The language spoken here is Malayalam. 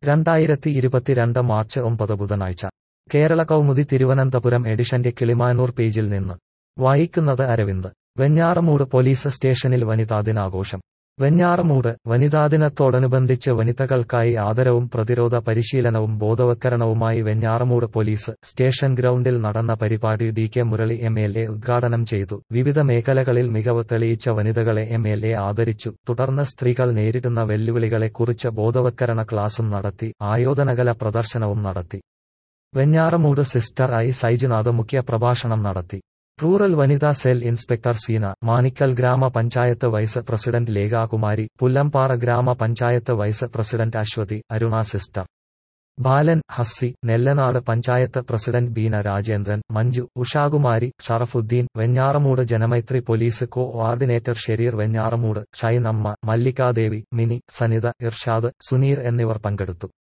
രണ്ടായിരത്തി ഇരുപത്തിരണ്ട് മാർച്ച് ഒമ്പത് ബുധനാഴ്ച കേരള കൗമുദി തിരുവനന്തപുരം എഡിഷന്റെ കിളിമാനൂർ പേജിൽ നിന്ന് വായിക്കുന്നത് അരവിന്ദ് വെഞ്ഞാറമൂട് പോലീസ് സ്റ്റേഷനിൽ വനിതാ ദിനാഘോഷം വെഞ്ഞാറമൂട് വനിതാ ദിനത്തോടനുബന്ധിച്ച് വനിതകൾക്കായി ആദരവും പ്രതിരോധ പരിശീലനവും ബോധവൽക്കരണവുമായി വെഞ്ഞാറമൂട് പോലീസ് സ്റ്റേഷൻ ഗ്രൗണ്ടിൽ നടന്ന പരിപാടി D K Murali M L A ഉദ്ഘാടനം ചെയ്തു വിവിധ മേഖലകളിൽ മികവ് തെളിയിച്ച വനിതകളെ എം എൽ എ ആദരിച്ചു തുടർന്ന് സ്ത്രീകൾ നേരിടുന്ന വെല്ലുവിളികളെക്കുറിച്ച് ബോധവൽക്കരണ ക്ലാസും നടത്തി ആയോധനകല പ്രദർശനവും നടത്തി വെഞ്ഞാറമൂട് സിസ്റ്റർ ഐ സൈജുനാഥ് മുഖ്യ പ്രഭാഷണം നടത്തി റൂറൽ വനിതാ സെൽ ഇൻസ്പെക്ടർ സീന മാണിക്കൽ ഗ്രാമപഞ്ചായത്ത് വൈസ് പ്രസിഡന്റ് ലേഖാകുമാരി പുല്ലംപാറ ഗ്രാമപഞ്ചായത്ത് vice president Aswathy Aruna sister Balan Hassi Nellanad panchayat president Beena Rajendran Manju Ushakumari Sharafuddin Venjaramoodu Janamaithri police coordinator Shereer Venjaramoodu Shinamma Mallikadevi Mini Sanitha Irshad Suneer എന്നിവർ പങ്കെടുത്തു